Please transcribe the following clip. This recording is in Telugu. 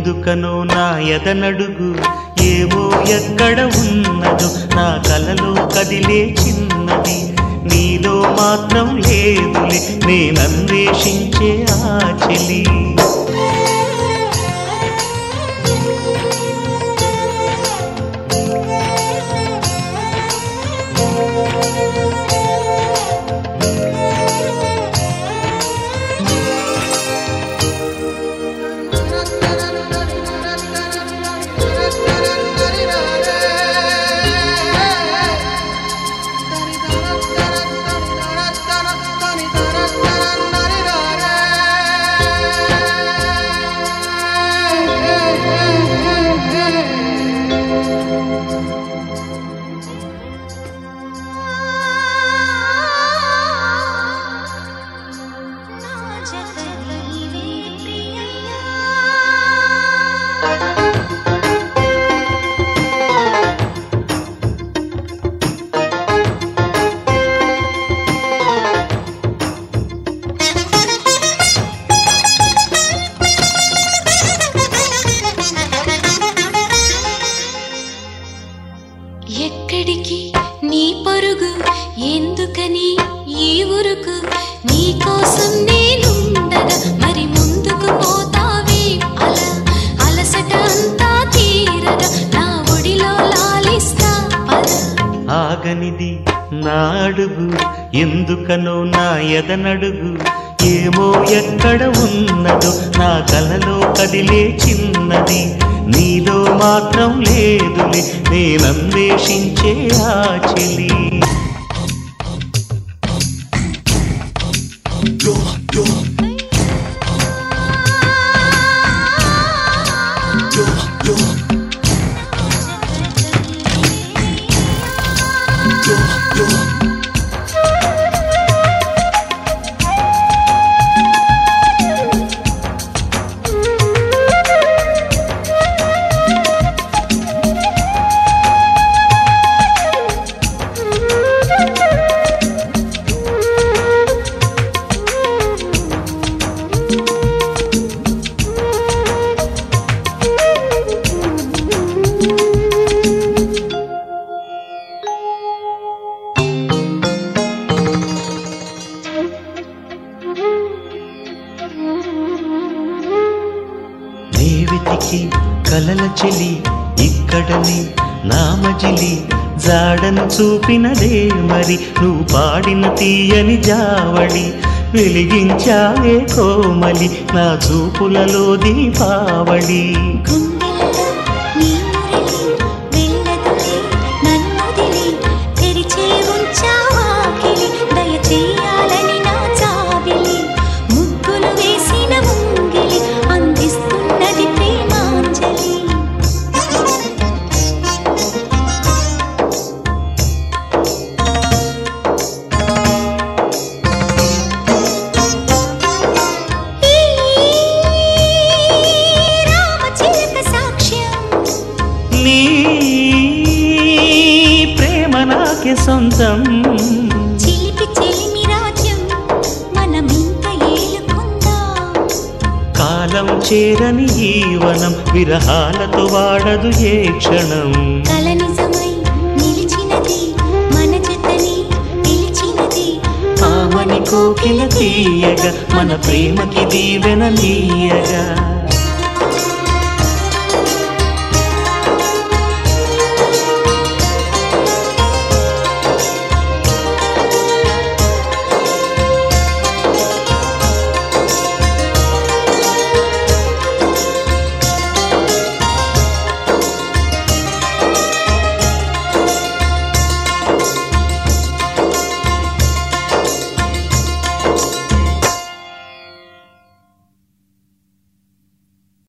ఎందుకనో నా ఎదనడుగు ఏవో ఎక్కడ ఉన్నదో నా కలలో కదిలే చిన్నది నీలో మాత్రం లేదులే నేనన్వేషించే ఆ చెలి నా జత నీవే ప్రియయ్యా ఎక్కడికి నీ పరుగు ఎందుకని ఈ ఉరుకు నీ కోసం నేనుండగా మరి ముందుకు పోతావే అల అలసట అంతా తీరగా నా ఒడిలో లాలిస్తా పద ఆగనిది నా అడుగు ఎందుకనో నా ఎదనడుగు ఏమో ఎక్కడ ఉన్నదో నా కలలో కదిలే చిన్నది నీలో మాత్రం లేదులే నేనన్వేషించే ఆ చెలి నీ వెతికి కలల చెలి ఇక్కడనే నా మజిలి జాడను చూపినదే మరి నువ్వు పాడిన తీయని జావళి వెలిగించావే కోమలి నా చూపులలో దీపావళి గుండెల్లో నీ మురళి వెళ్ళదులే నన్నొదిలి తెరిచే ఉంచావాకిలి దయ చేయాలని నా చావిలి ముగ్గులు వేసిన ముంగిలి అందిస్తున్నది ప్రేమాంజలి ఈ రామచిలక సాక్ష్యం నీ ప్రేమ నాకే సొంతం చిలిపి చెలిమి రాజ్యం మనమింత ఏలుకుందాం కాలం చేరని ఈ వనం విరహాలతో వాడదు ఏ క్షణం కల నిజమై నిలిచినది మన జతని పిలిచినది ఆమని కోకిల తీయగా మన ప్రేమకి దీవెన నీయగా